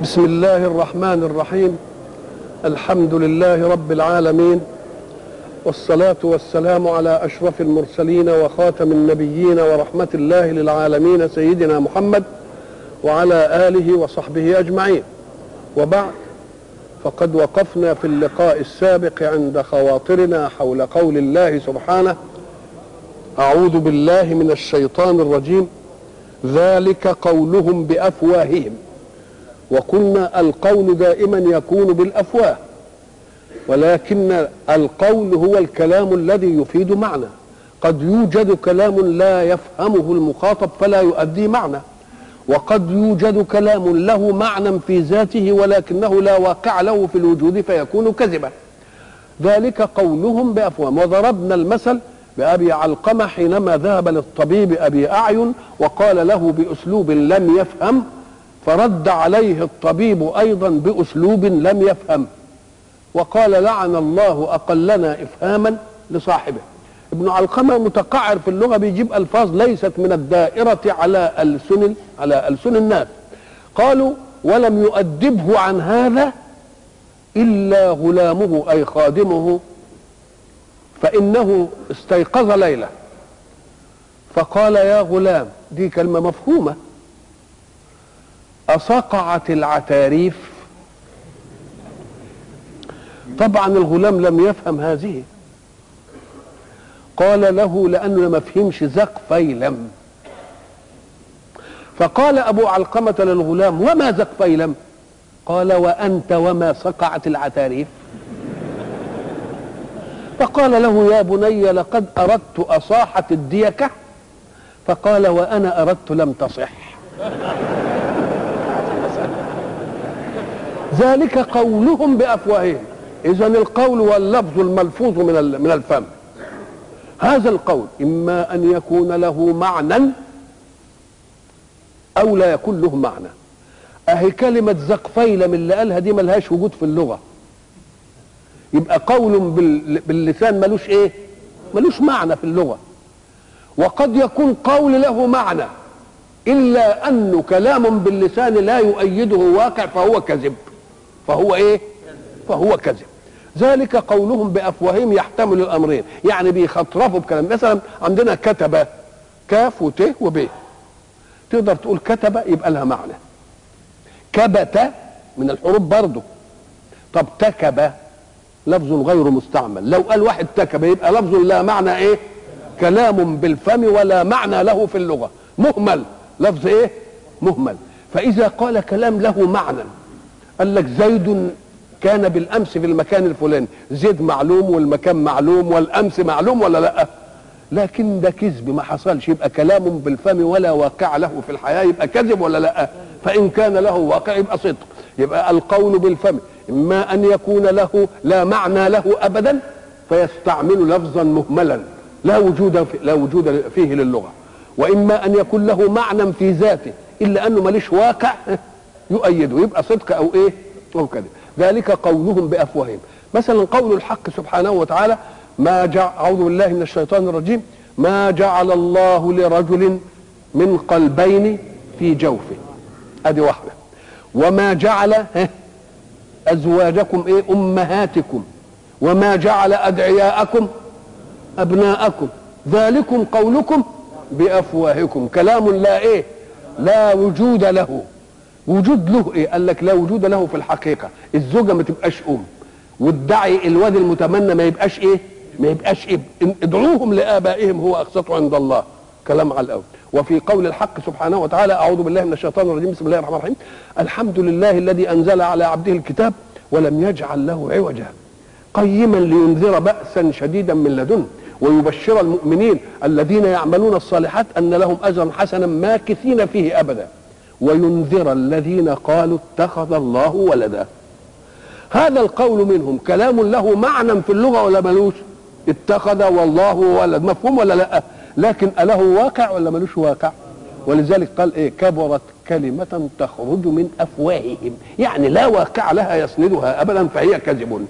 بسم الله الرحمن الرحيم الحمد لله رب العالمين والصلاة والسلام على أشرف المرسلين وخاتم النبيين ورحمة الله للعالمين سيدنا محمد وعلى آله وصحبه أجمعين وبعد فقد وقفنا في اللقاء السابق عند خواطرنا حول قول الله سبحانه أعوذ بالله من الشيطان الرجيم ذلك قولهم بأفواههم وقلنا القول دائما يكون بالافواه ولكن القول هو الكلام الذي يفيد معنى قد يوجد كلام لا يفهمه المخاطب فلا يؤدي معنى وقد يوجد كلام له معنى في ذاته ولكنه لا واقع له في الوجود فيكون كذبا ذلك قولهم بافواههم وضربنا المثل بأبي علقمة حينما ذهب للطبيب أبي أعين وقال له بأسلوب لم يفهم فرد عليه الطبيب ايضا باسلوب لم يفهم وقال لعن الله اقلنا افهاما لصاحبه ابن علقمه متقعر في اللغه بيجيب الفاظ ليست من الدائره على السن على السن الناس قالوا ولم يؤدبه عن هذا الا غلامه اي خادمه فانه استيقظ ليله فقال يا غلام دي كلمه مفهومه أصقعت العتاريف طبعا الغلام لم يفهم هذه قال له لأنه ما فهمش زق فيلم فقال أبو علقمة للغلام وما زق فيلم قال وأنت وما صقعت العتاريف فقال له يا بني لقد أردت أصاحة الديكة فقال وأنا أردت لم تصح ذلك قولهم بافواههم اذا القول واللفظ الملفوظ من من الفم هذا القول اما ان يكون له معنى او لا يكون له معنى اهي كلمه زقفيلم اللي قالها دي ملهاش وجود في اللغه يبقى قول باللسان ملوش ايه ملوش معنى في اللغه وقد يكون قول له معنى الا انه كلام باللسان لا يؤيده واقع فهو كذب فهو ايه فهو كذب ذلك قولهم بافواههم يحتمل الامرين يعني بيخطرفوا بكلام مثلا عندنا كتب كاف وت وب تقدر تقول كتب يبقى لها معنى كبت من الحروف برضه طب تكب لفظ غير مستعمل لو قال واحد تكب يبقى لفظ لا معنى ايه كلام بالفم ولا معنى له في اللغه مهمل لفظ ايه مهمل فاذا قال كلام له معنى قال لك زيد كان بالامس في المكان الفلاني زيد معلوم والمكان معلوم والامس معلوم ولا لا لكن ده كذب ما حصلش يبقى كلام بالفم ولا واقع له في الحياه يبقى كذب ولا لا فان كان له واقع يبقى صدق يبقى القول بالفم اما ان يكون له لا معنى له ابدا فيستعمل لفظا مهملا لا وجود في لا وجود فيه للغه واما ان يكون له معنى في ذاته الا انه ماليش واقع يؤيده يبقى صدق او ايه او كذب ذلك قولهم بافواههم مثلا قول الحق سبحانه وتعالى ما جعل اعوذ بالله من الشيطان الرجيم ما جعل الله لرجل من قلبين في جوفه ادي واحده وما جعل ازواجكم ايه امهاتكم وما جعل ادعياءكم ابناءكم ذلكم قولكم بافواهكم كلام لا ايه لا وجود له وجود له ايه قال لك لا وجود له في الحقيقه الزوجه ما تبقاش ام والدعي الواد المتمنى ما يبقاش ايه ما يبقاش ابن ادعوهم لابائهم هو اقسط عند الله كلام على الاول وفي قول الحق سبحانه وتعالى اعوذ بالله من الشيطان الرجيم بسم الله الرحمن الرحيم الحمد لله الذي انزل على عبده الكتاب ولم يجعل له عوجا قيما لينذر باسا شديدا من لدنه ويبشر المؤمنين الذين يعملون الصالحات ان لهم اجرا حسنا ماكثين فيه ابدا وينذر الذين قالوا اتخذ الله ولدا هذا القول منهم كلام له معنى في اللغه ولا ملوش اتخذ والله ولد مفهوم ولا لا لكن أله واقع ولا ملوش واقع ولذلك قال ايه كبرت كلمة تخرج من أفواههم يعني لا واقع لها يسندها أبدا فهي كذب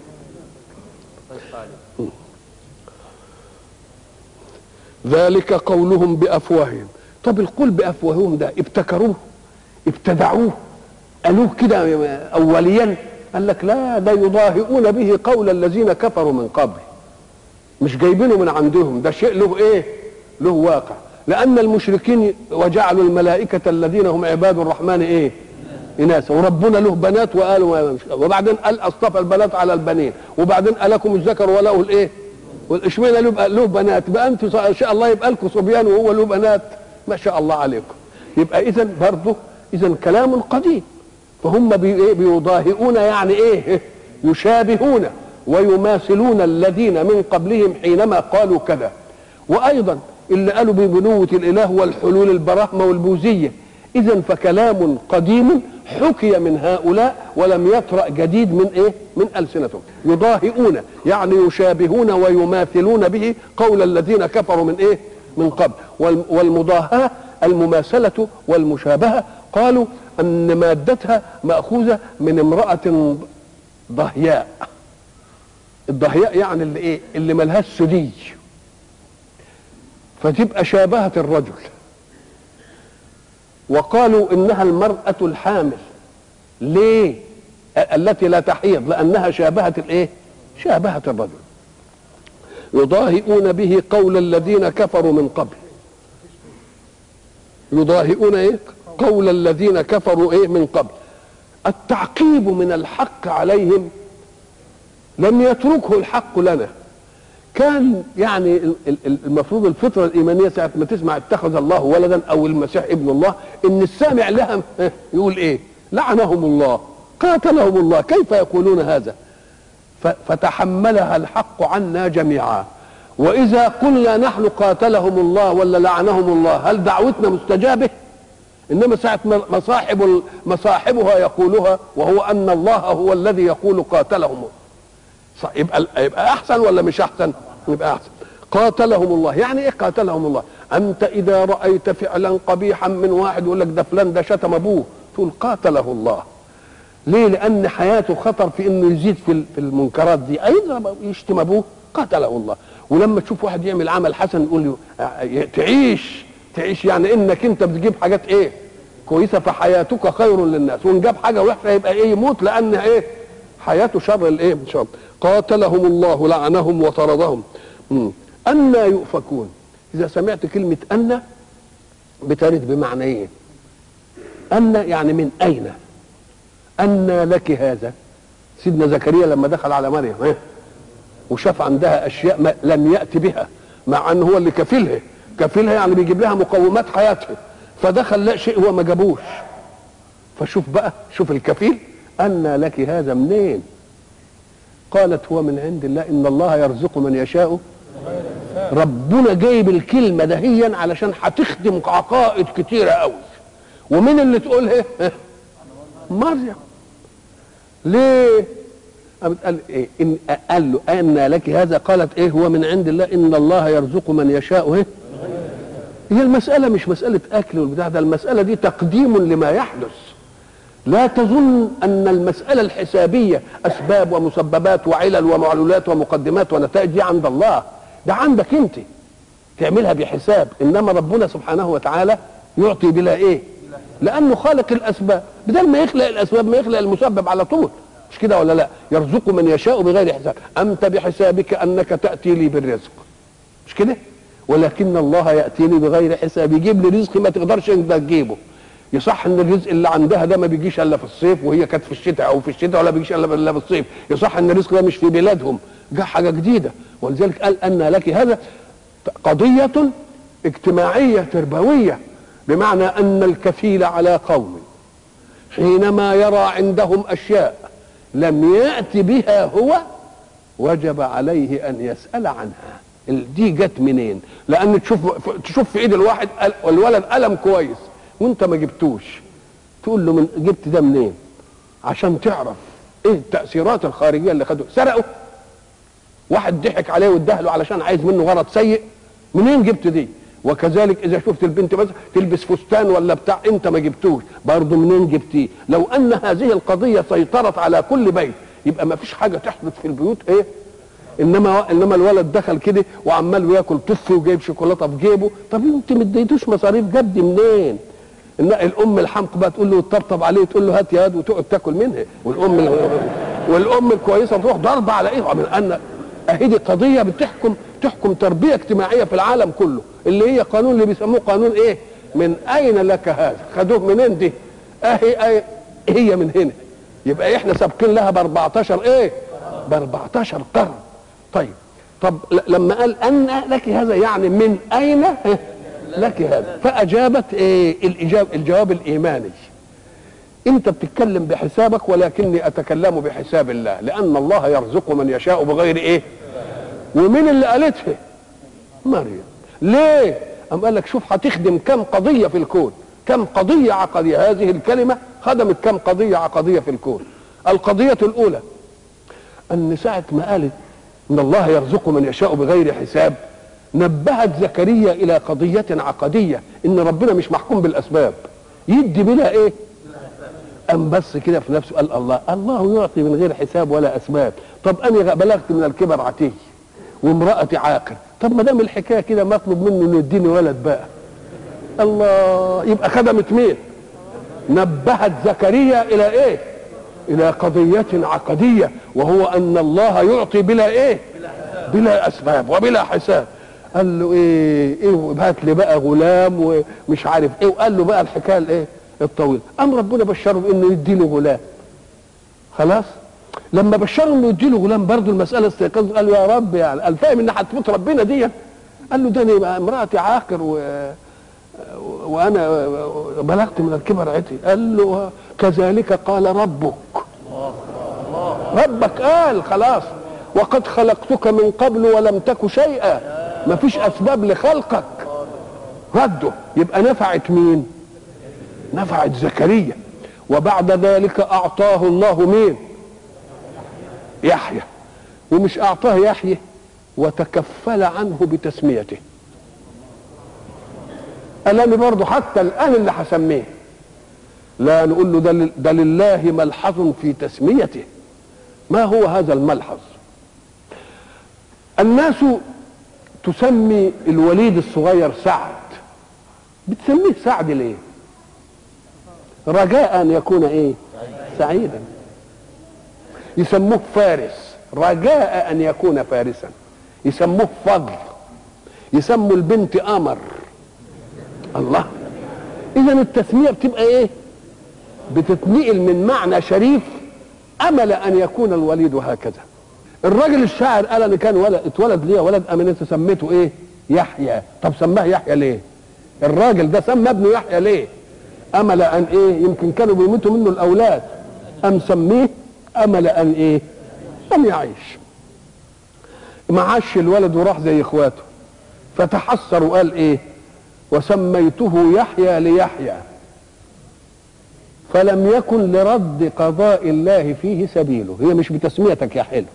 ذلك قولهم بافواههم طب القول بافواههم ده ابتكروه ابتدعوه قالوه كده اوليا قال لك لا ده يضاهئون به قول الذين كفروا من قبل مش جايبينه من عندهم ده شيء له ايه له واقع لان المشركين وجعلوا الملائكه الذين هم عباد الرحمن ايه اناثا وربنا له بنات وقالوا ما- مش- وبعدين قال اصطفى البنات على البنين وبعدين قال لكم الذكر وله الايه اشمعنى له بقى له بنات بقى انتم ان شاء الله يبقى لكم صبيان وهو له بنات ما شاء الله عليكم يبقى اذا برضه اذا كلام قديم فهم بي إيه بيضاهئون يعني ايه يشابهون ويماثلون الذين من قبلهم حينما قالوا كذا وايضا اللي قالوا ببنوة الاله والحلول البراهمة والبوذية اذا فكلام قديم حكي من هؤلاء ولم يطرأ جديد من ايه من السنتهم يضاهئون يعني يشابهون ويماثلون به قول الذين كفروا من ايه من قبل وال- والمضاهاة المماثلة والمشابهة قالوا ان مادتها مأخوذة من امرأة ضهياء الضهياء يعني اللي ايه اللي ملهاش سدي فتبقى شابهة الرجل وقالوا انها المرأة الحامل ليه ا- التي لا تحيض لانها شابهت الايه شابهت الرجل يضاهئون به قول الذين كفروا من قبل يضاهئون ايه قول الذين كفروا ايه من قبل التعقيب من الحق عليهم لم يتركه الحق لنا كان يعني ال- ال- المفروض الفطره الايمانيه ساعه ما تسمع اتخذ الله ولدا او المسيح ابن الله ان السامع لها يقول ايه؟ لعنهم الله قاتلهم الله كيف يقولون هذا؟ ف- فتحملها الحق عنا جميعا واذا قلنا نحن قاتلهم الله ولا لعنهم الله هل دعوتنا مستجابه؟ انما ساعه ما مصاحب ال- مصاحبها يقولها وهو ان الله هو الذي يقول قاتلهم صح يبقى يبقى احسن ولا مش احسن؟ يبقى احسن قاتلهم الله يعني ايه قاتلهم الله؟ انت اذا رايت فعلا قبيحا من واحد يقول لك ده فلان ده شتم ابوه تقول قاتله الله ليه؟ لان حياته خطر في انه يزيد في ال- في المنكرات دي ايضا يشتم ابوه قاتله الله ولما تشوف واحد يعمل عمل حسن يقول له آه، تعيش تعيش يعني انك انت بتجيب حاجات ايه؟ كويسه فحياتك خير للناس وان جاب حاجه وحشه يبقى ايه يموت لان ايه؟ حياته شر الايه؟ شر قاتلهم الله لعنهم وطردهم مم. أن يؤفكون إذا سمعت كلمة أن بترد بمعنى إيه؟ أن يعني من أين؟ أن لك هذا؟ سيدنا زكريا لما دخل على مريم إيه؟ وشاف عندها أشياء ما لم يأتي بها مع أنه هو اللي كفيلها كفيلها يعني بيجيب لها مقومات حياتها فدخل لا شيء هو ما جابوش فشوف بقى شوف الكفيل أن لك هذا منين؟ قالت هو من عند الله ان الله يرزق من يشاء ربنا جايب الكلمه دهيا علشان هتخدم عقائد كتيره قوي ومين اللي تقولها مريم ليه قامت قال ايه إن قال له ان لك هذا قالت ايه هو من عند الله ان الله يرزق من يشاء ايه هي المساله مش مساله اكل والبتاع ده المساله دي تقديم لما يحدث لا تظن ان المساله الحسابيه اسباب ومسببات وعلل ومعلولات ومقدمات ونتائج دي عند الله ده عندك انت تعملها بحساب انما ربنا سبحانه وتعالى يعطي بلا ايه لانه خالق الاسباب بدل ما يخلق الاسباب ما يخلق المسبب على طول مش كده ولا لا يرزق من يشاء بغير حساب انت بحسابك انك تاتي لي بالرزق مش كده ولكن الله ياتيني بغير حساب يجيب لي رزق ما تقدرش انت تجيبه يصح ان الرزق اللي عندها ده ما بيجيش الا في الصيف وهي كانت في الشتاء او في الشتاء ولا بيجيش الا الا في الصيف يصح ان الرزق ده مش في بلادهم جه حاجه جديده ولذلك قال ان لك هذا قضيه اجتماعيه تربويه بمعنى ان الكفيل على قوم حينما يرى عندهم اشياء لم يات بها هو وجب عليه ان يسال عنها دي جت منين لان تشوف تشوف في ايد الواحد الولد قلم كويس وانت ما جبتوش تقول له من جبت ده منين عشان تعرف ايه التاثيرات الخارجيه اللي خدوه سرقه واحد ضحك عليه واداه له علشان عايز منه غرض سيء منين جبت دي وكذلك اذا شفت البنت بس تلبس فستان ولا بتاع انت ما جبتوش برضه منين جبتيه لو ان هذه القضيه سيطرت على كل بيت يبقى ما فيش حاجه تحدث في البيوت ايه انما انما الولد دخل كده وعمال ياكل طف وجايب شوكولاته في جيبه طب انت ما اديتوش مصاريف جاب دي منين إن الام الحمق بقى تقول له تطبطب عليه تقول له هات يا واد وتقعد تاكل منها والام والام الكويسه تروح ضربه على ايه من ان اهي دي قضيه بتحكم تحكم تربيه اجتماعيه في العالم كله اللي هي قانون اللي بيسموه قانون ايه من اين لك هذا خدوه منين دي اهي اهي هي من هنا يبقى احنا سابقين لها ب 14 ايه ب 14 قرن طيب طب ل- لما قال ان لك هذا يعني من اين لك هذا فاجابت ايه الاجاب الجواب الايماني انت بتتكلم بحسابك ولكني اتكلم بحساب الله لان الله يرزق من يشاء بغير ايه ومين اللي قالتها مريم ليه ام قال لك شوف هتخدم كم قضيه في الكون كم قضيه عقديه هذه الكلمه خدمت كم قضيه عقديه في الكون القضيه الاولى ان ساعه ما قالت ان الله يرزق من يشاء بغير حساب نبهت زكريا الى قضيه عقديه ان ربنا مش محكوم بالاسباب يدي بلا ايه أم بس كده في نفسه قال الله الله يعطي من غير حساب ولا أسباب طب أنا بلغت من الكبر عتيه وامرأتي عاقر طب ما دام الحكاية كده مطلوب منه إنه يديني ولد بقى الله يبقى خدمت مين نبهت زكريا إلى إيه إلى قضية عقدية وهو أن الله يعطي بلا إيه بلا أسباب وبلا حساب قال له ايه ايه هات لي بقى غلام ومش عارف ايه وقال له بقى الحكايه الايه الطويل قام ربنا بشره بانه يدي له غلام خلاص لما بشره انه يدي له غلام برضه المساله استيقظ قال له يا رب يعني قال فاهم ان هتموت ربنا دي قال له ده انا امراتي عاقر و وانا بلغت من الكبر عتي قال له كذلك قال ربك ربك قال خلاص وقد خلقتك من قبل ولم تك شيئا ما فيش اسباب لخلقك رده يبقى نفعت مين نفعت زكريا وبعد ذلك اعطاه الله مين يحيى ومش اعطاه يحيى وتكفل عنه بتسميته قال انا برضه حتى الان اللي هسميه لا نقول له ده, لل- ده لله ملحظ في تسميته ما هو هذا الملحظ الناس تسمي الوليد الصغير سعد بتسميه سعد ليه رجاء ان يكون ايه سعيدا يسموه فارس رجاء ان يكون فارسا يسموه فضل يسموا البنت امر الله اذا التسميه بتبقى ايه بتتنقل من معنى شريف امل ان يكون الوليد هكذا الراجل الشاعر قال انا كان ولد اتولد ليا ولد ام انت سميته ايه يحيى طب سماه يحيى ليه الراجل ده سمى ابنه يحيى ليه امل ان ايه يمكن كانوا بيموتوا منه الاولاد ام سميه امل ان ايه ان يعيش ما عاش الولد وراح زي اخواته فتحسر وقال ايه وسميته يحيى ليحيى فلم يكن لرد قضاء الله فيه سبيله هي مش بتسميتك يا حلو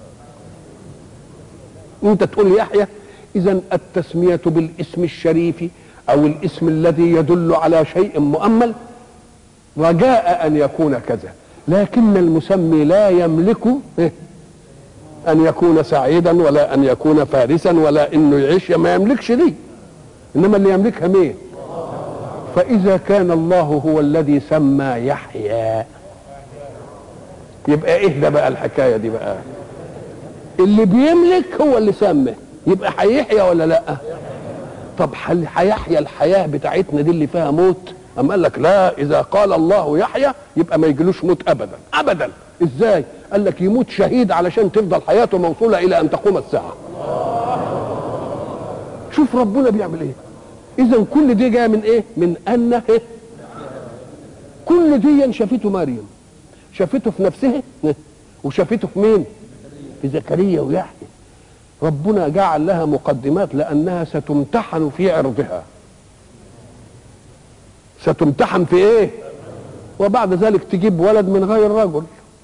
انت تقول يحيى اذا التسميه بالاسم الشريف او الاسم الذي يدل على شيء مؤمل رجاء ان يكون كذا لكن المسمي لا يملك إيه؟ ان يكون سعيدا ولا ان يكون فارسا ولا انه يعيش ما يملكش دي انما اللي يملكها مين فاذا كان الله هو الذي سمى يحيى يبقى ايه ده بقى الحكايه دي بقى اللي بيملك هو اللي سمى يبقى هيحيى ولا لا طب هل هيحيى الحياه بتاعتنا دي اللي فيها موت أم قال لك لا إذا قال الله يحيى يبقى ما يجيلوش موت أبدا أبدا إزاي؟ قال لك يموت شهيد علشان تفضل حياته موصولة إلى أن تقوم الساعة شوف ربنا بيعمل إيه إذا كل دي جاية من إيه؟ من أن إيه؟ كل دي شافته مريم شافته في نفسها وشافته في مين؟ في زكريا ويحيى ربنا جعل لها مقدمات لأنها ستمتحن في عرضها ستمتحن في ايه وبعد ذلك تجيب ولد من غير رجل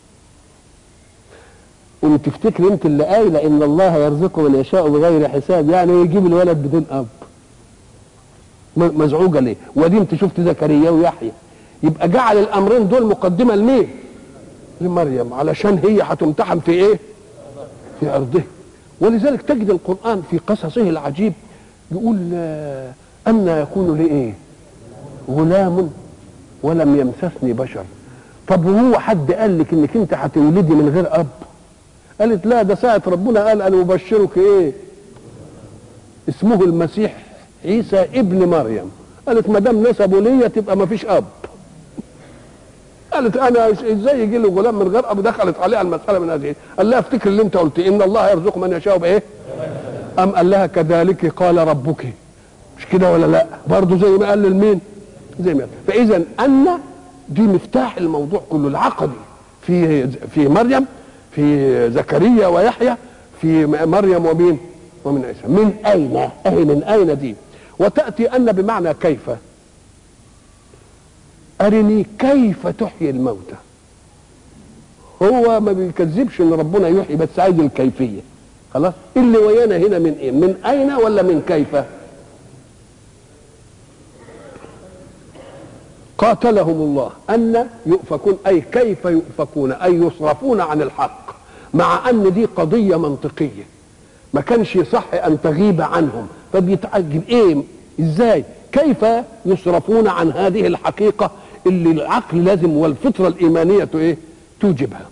وانت تفتكر انت اللي قايله ان الله يرزقه من يشاء بغير حساب يعني يجيب الولد بدون اب مزعوجه ليه ودي انت شفت زكريا ويحيى يبقى جعل الامرين دول مقدمه لمين لمريم علشان هي هتمتحن في ايه في ارضه ولذلك تجد القران في قصصه العجيب يقول ان يكون لي ايه غلام ولم يمسسني بشر طب وهو حد قال لك انك انت هتولدي من غير اب قالت لا ده ساعة ربنا قال انا ابشرك ايه اسمه المسيح عيسى ابن مريم قالت ما دام نسبه ليا تبقى ما فيش اب قالت انا ازاي يجي لي غلام من غير اب دخلت عليها المساله من هذه قال لها افتكر اللي انت قلت ان الله يرزق من يشاء بايه ام قال لها كذلك قال ربك مش كده ولا لا برضه زي ما قال للمين زي ما قال. فاذا ان دي مفتاح الموضوع كله العقدي في في مريم في زكريا ويحيى في مريم ومين ومن عيسى من اين اهي من اين دي وتاتي ان بمعنى كيف ارني كيف تحيي الموتى هو ما بيكذبش ان ربنا يحيي بس عايز الكيفيه خلاص اللي ويانا هنا من ايه من اين ولا من كيف قاتلهم الله ان يؤفكون اي كيف يؤفكون اي يصرفون عن الحق مع ان دي قضيه منطقيه ما كانش يصح ان تغيب عنهم فبيتعجب ايه ازاي كيف يصرفون عن هذه الحقيقه اللي العقل لازم والفطره الايمانيه ايه توجبها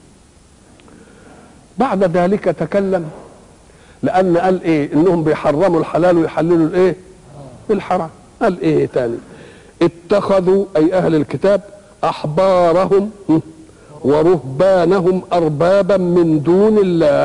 بعد ذلك تكلم لان قال ايه انهم بيحرموا الحلال ويحللوا الايه الحرام قال ايه تاني اتخذوا اي اهل الكتاب احبارهم ورهبانهم اربابا من دون الله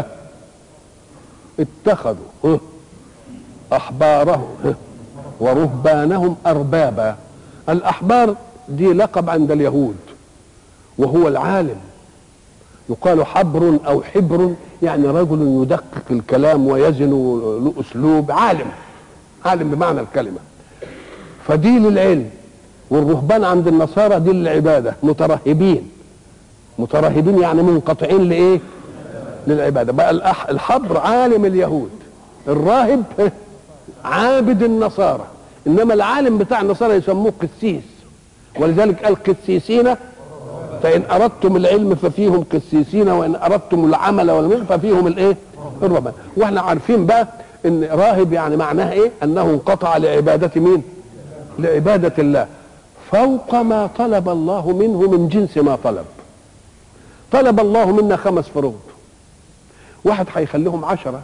اتخذوا احبارهم ورهبانهم اربابا الاحبار دي لقب عند اليهود وهو العالم يقال حبر او حبر يعني رجل يدقق الكلام ويزن له اسلوب عالم عالم بمعنى الكلمه فدي للعلم والرهبان عند النصارى دي للعباده مترهبين مترهبين يعني منقطعين لايه للعباده بقى الأح الحبر عالم اليهود الراهب عابد النصارى انما العالم بتاع النصارى يسموه قسيس ولذلك قال قسيسين فان اردتم العلم ففيهم قسيسين وان اردتم العمل والمال ففيهم الايه الرهبان واحنا عارفين بقى ان راهب يعني معناه ايه انه انقطع لعباده مين لعباده الله فوق ما طلب الله منه من جنس ما طلب طلب الله منا خمس فروض واحد هيخليهم عشرة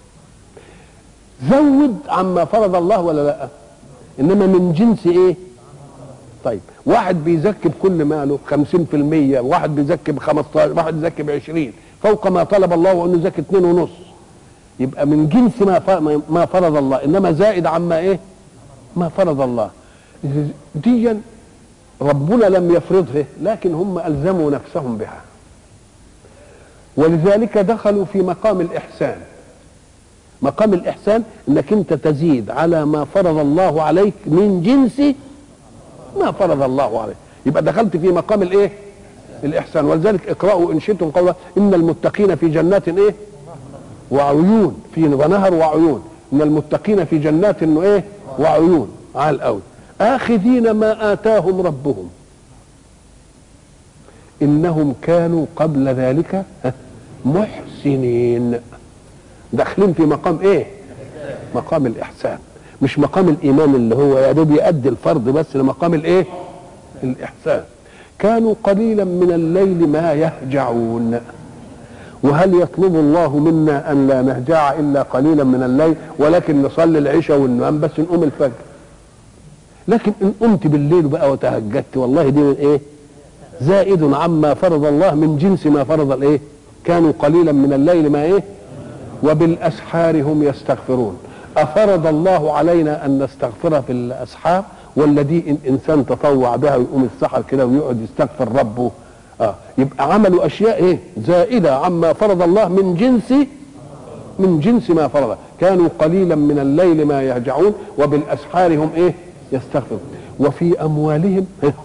زود عما فرض الله ولا لا انما من جنس ايه طيب واحد بيزكي بكل ماله خمسين في المية واحد بيزكي بخمستاشر واحد بيزكي بعشرين فوق ما طلب الله وانه زكي اتنين ونص يبقى من جنس ما ما فرض الله انما زائد عما ايه ما فرض الله ديا ربنا لم يفرضه لكن هم الزموا نفسهم بها ولذلك دخلوا في مقام الاحسان مقام الاحسان انك انت تزيد على ما فرض الله عليك من جنس ما فرض الله عليك يبقى دخلت في مقام الايه الاحسان ولذلك اقرأوا ان شئتم قولا ان المتقين في جنات ايه وعيون في ونهر وعيون ان المتقين في جنات انه ايه وعيون على الاول اخذين ما اتاهم ربهم انهم كانوا قبل ذلك محسنين داخلين في مقام ايه مقام الاحسان مش مقام الايمان اللي هو يا دوب يؤدي الفرض بس لمقام الايه الاحسان كانوا قليلا من الليل ما يهجعون وهل يطلب الله منا ان لا نهجع الا قليلا من الليل ولكن نصلي العشاء وننام بس نقوم الفجر لكن ان قمت بالليل بقى وتهجدت والله دي ايه زائد عما فرض الله من جنس ما فرض الايه كانوا قليلا من الليل ما ايه وبالاسحار هم يستغفرون افرض الله علينا ان نستغفر في الاسحار ولا دي إن انسان تطوع بها ويقوم السحر كده ويقعد يستغفر ربه اه يبقى عملوا اشياء ايه زائده عما فرض الله من جنس من جنس ما فرض كانوا قليلا من الليل ما يهجعون وبالاسحار هم ايه يستغفرون وفي اموالهم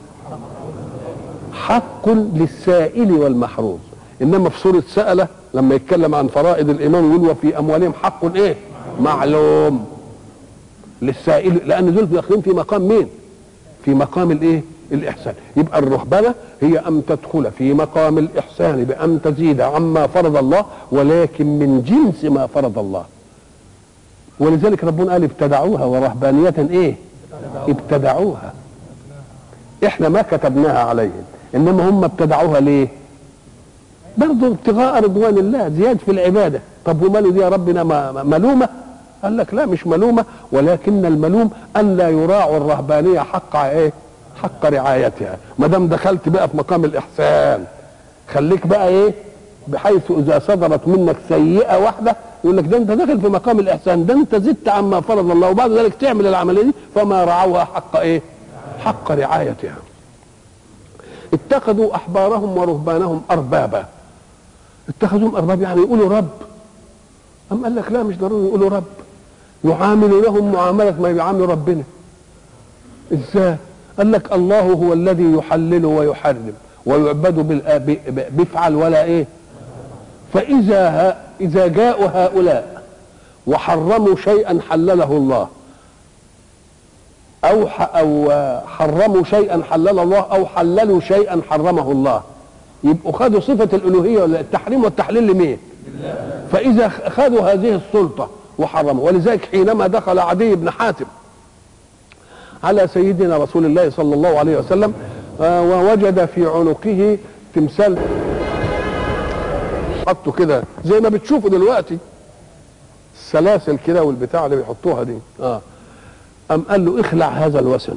حق للسائل والمحروم انما في سوره سأله لما يتكلم عن فرائض الايمان يقول وفي اموالهم حق ايه معلوم للسائل لان دول داخلين في مقام مين في مقام الايه الاحسان يبقى الرهبنه هي ان تدخل في مقام الاحسان بان تزيد عما فرض الله ولكن من جنس ما فرض الله ولذلك ربنا قال ابتدعوها ورهبانيه ايه ابتدعوها احنا ما كتبناها عليهم انما هم ابتدعوها ليه برضه ابتغاء رضوان الله زياد في العباده طب وماله دي يا ربنا ما- ما- ملومه قال لك لا مش ملومه ولكن الملوم ان لا يراعوا الرهبانيه حق ايه حق رعايتها ما دام دخلت بقى في مقام الاحسان خليك بقى ايه بحيث اذا صدرت منك سيئه واحده يقول لك ده انت داخل في مقام الاحسان ده انت زدت عما فرض الله وبعد ذلك تعمل العمليه دي فما رعوها حق ايه حق رعايتها اتخذوا احبارهم ورهبانهم اربابا اتخذوهم ارباب يعني يقولوا رب أم قال لك لا مش ضروري يقولوا رب يعاملونهم معاملة ما يعامل ربنا ازاي قال لك الله هو الذي يحلل ويحرم ويعبد بالآ- ب- ب- بيفعل ولا ايه فاذا ها اذا جاءوا هؤلاء وحرموا شيئا حلله الله او ح- او آه، حرموا شيئا حلل الله او حللوا شيئا حرمه الله يبقوا خدوا صفه الالوهيه ولا التحريم والتحليل لمين فاذا خدوا هذه السلطه وحرموا ولذلك حينما دخل عدي بن حاتم على سيدنا رسول الله صلى الله عليه وسلم آه، ووجد في عنقه تمثال حطوا كده زي ما بتشوفوا دلوقتي السلاسل كده والبتاع اللي بيحطوها دي اه قام قال له اخلع هذا الوثن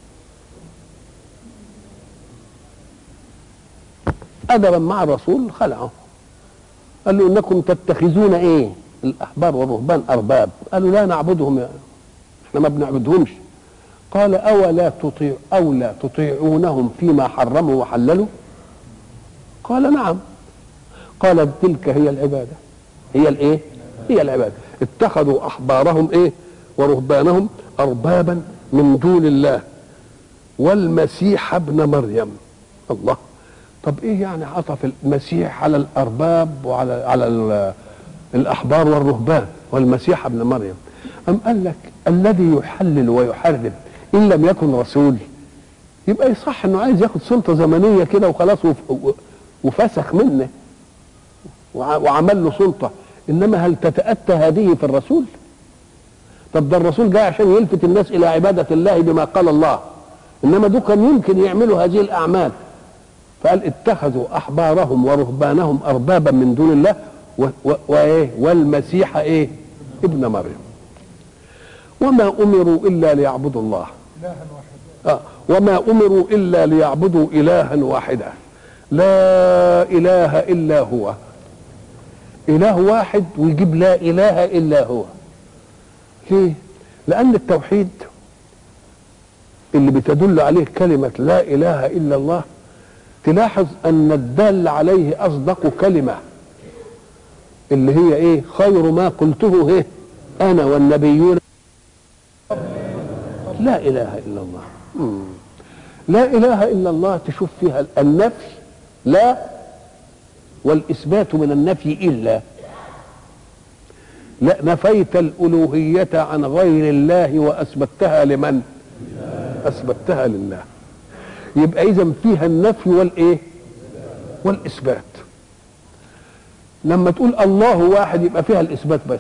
ادبا مع الرسول خلعه قال له انكم تتخذون ايه الاحبار والرهبان ارباب قالوا لا نعبدهم يا احنا ما بنعبدهمش قال اولا تطيع او لا تطيعونهم فيما حرموا وحللوا قال نعم قال تلك هي العباده هي الايه هي العباده اتخذوا احبارهم ايه ورهبانهم اربابا من دون الله والمسيح ابن مريم الله طب ايه يعني عطف المسيح على الارباب وعلى على ال- الاحبار والرهبان والمسيح ابن مريم ام قال لك الذي يحلل ويحرم ان لم يكن رسول يبقى يصح انه عايز ياخد سلطه زمنيه كده وخلاص وف- وفسخ منه وع- وعمل له سلطه انما هل تتاتى هذه في الرسول طب ده الرسول جاي عشان يلفت الناس الى عباده الله بما قال الله انما دول كان يمكن يعملوا هذه الاعمال فقال اتخذوا احبارهم ورهبانهم اربابا من دون الله و- و- وايه والمسيح ايه ابن مريم وما امروا الا ليعبدوا الله آه وما امروا الا ليعبدوا الها واحدا لا اله الا هو اله واحد ويجيب لا اله الا هو ليه لان التوحيد اللي بتدل عليه كلمه لا اله الا الله تلاحظ ان الدال عليه اصدق كلمه اللي هي ايه خير ما قلته ايه انا والنبيون لا اله الا الله مم. لا اله الا الله تشوف فيها النفي لا والاثبات من النفي الا لا نفيت الالوهيه عن غير الله واثبتها لمن اثبتها لله يبقى اذا فيها النفي والايه والاثبات لما تقول الله واحد يبقى فيها الاثبات بس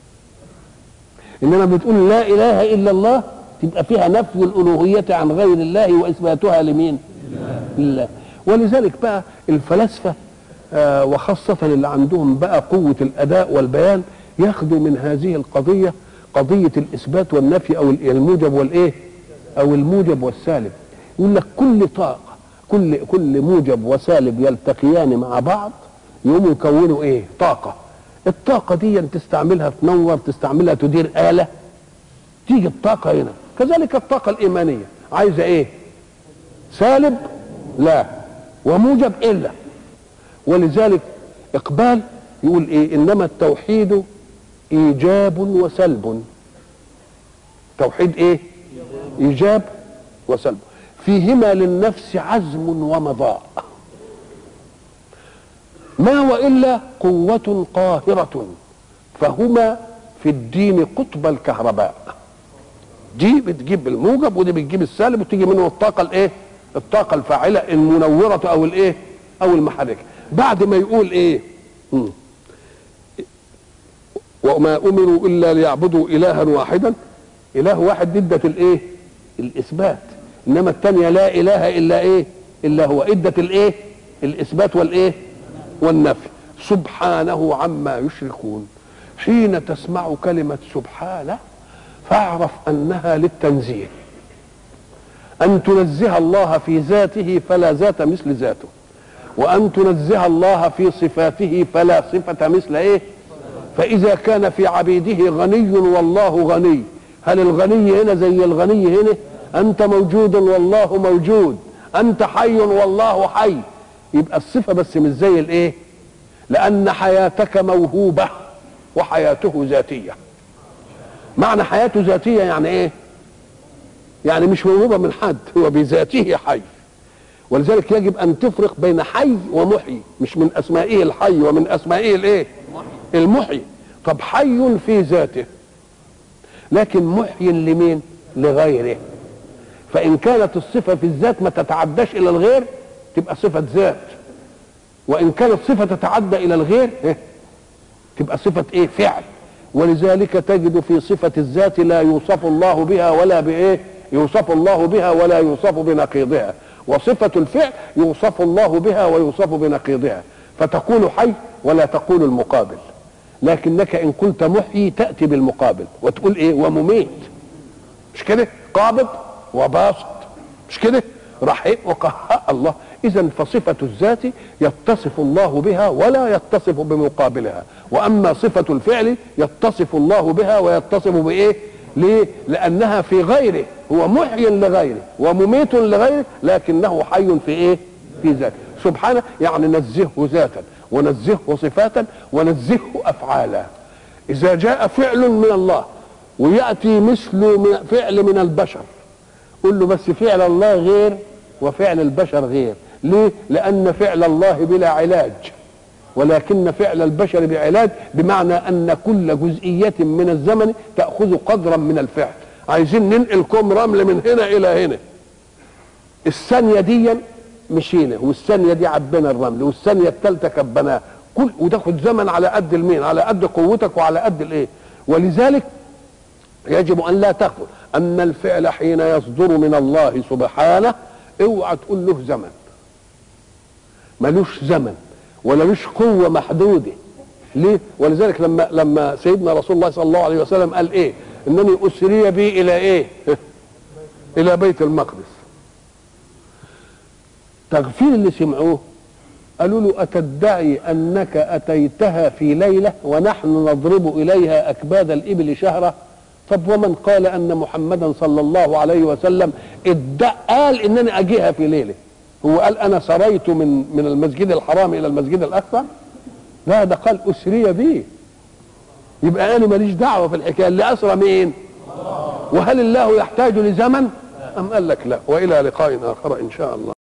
انما بتقول لا اله الا الله تبقى فيها نفي الالوهيه عن غير الله واثباتها لمين لله ولذلك بقى الفلاسفه آه وخاصه اللي عندهم بقى قوه الاداء والبيان ياخذوا من هذه القضيه قضيه الاثبات والنفي او الموجب والايه او الموجب والسالب يقول لك كل طاقه كل كل موجب وسالب يلتقيان مع بعض يقوموا يكونوا ايه طاقه الطاقه دي تستعملها تنور تستعملها تدير اله تيجي الطاقه هنا كذلك الطاقه الايمانيه عايزه ايه سالب لا وموجب الا ولذلك اقبال يقول ايه انما التوحيد ايجاب وسلب توحيد ايه ايجاب وسلب فيهما للنفس عزم ومضاء ما والا قوه قاهره فهما في الدين قطب الكهرباء دي بتجيب الموجب ودي بتجيب السالب وتيجي منه الطاقه الايه الطاقه الفاعله المنوره او الايه او المحركه بعد ما يقول ايه مم. وما امروا الا ليعبدوا الها واحدا اله واحد ضدة الايه الاثبات انما الثانيه لا اله الا ايه الا هو ادت الايه الاثبات والايه والنفي سبحانه عما يشركون حين تسمع كلمه سبحانه فاعرف انها للتنزيه ان تنزه الله في ذاته فلا ذات مثل ذاته وان تنزه الله في صفاته فلا صفه مثل ايه فاذا كان في عبيده غني والله غني هل الغني هنا زي الغني هنا انت موجود والله موجود انت حي والله حي يبقى الصفه بس مش زي الايه لان حياتك موهوبه وحياته ذاتيه معنى حياته ذاتيه يعني ايه يعني مش موهوبه من حد هو بذاته حي ولذلك يجب ان تفرق بين حي ومحيي مش من اسمائه الحي ومن اسمائه الايه المحيي طب حي في ذاته لكن محيي لمين لغيره فان كانت الصفه في الذات ما تتعداش الى الغير تبقى صفه ذات وان كانت صفه تتعدى الى الغير إيه؟ تبقى صفه ايه فعل ولذلك تجد في صفه الذات لا يوصف الله بها ولا بايه يوصف الله بها ولا يوصف بنقيضها وصفه الفعل يوصف الله بها ويوصف بنقيضها فتقول حي ولا تقول المقابل لكنك ان قلت محيي تاتي بالمقابل وتقول ايه ومميت مش كده قابض وباسط مش كده رحيم وقهاء الله اذا فصفه الذات يتصف الله بها ولا يتصف بمقابلها واما صفه الفعل يتصف الله بها ويتصف بايه ليه لانها في غيره هو محي لغيره ومميت لغيره لكنه حي في ايه في ذاته سبحانه يعني نزهه ذاتا ونزهه صفاتا ونزهه افعالا اذا جاء فعل من الله وياتي مثل من فعل من البشر قل له بس فعل الله غير وفعل البشر غير ليه لان فعل الله بلا علاج ولكن فعل البشر بعلاج بمعنى ان كل جزئيه من الزمن تاخذ قدرا من الفعل عايزين ننقل كوم رمل من هنا الى هنا الثانيه دي مشينا والثانيه دي عبينا الرمل والثانيه الثالثه كبناه كل وتاخد زمن على قد المين على قد قوتك وعلى قد الايه ولذلك يجب ان لا تقل ان الفعل حين يصدر من الله سبحانه اوعى تقول له زمن ملوش زمن ولا لوش قوه محدوده ليه ولذلك لما لما سيدنا رسول الله صلى الله عليه وسلم قال ايه انني اسري بي الى ايه الى بيت المقدس تغفير اللي سمعوه قالوا له أتدعي أنك أتيتها في ليلة ونحن نضرب إليها أكباد الإبل شهرة طب ومن قال أن محمدا صلى الله عليه وسلم ادعى قال إنني أجيها في ليلة هو قال أنا سريت من من المسجد الحرام إلى المسجد الأقصى لا ده قال أسري بي يبقى أنا ماليش دعوة في الحكاية اللي أسرى مين وهل الله يحتاج لزمن أم قال لك لا وإلى لقاء آخر إن شاء الله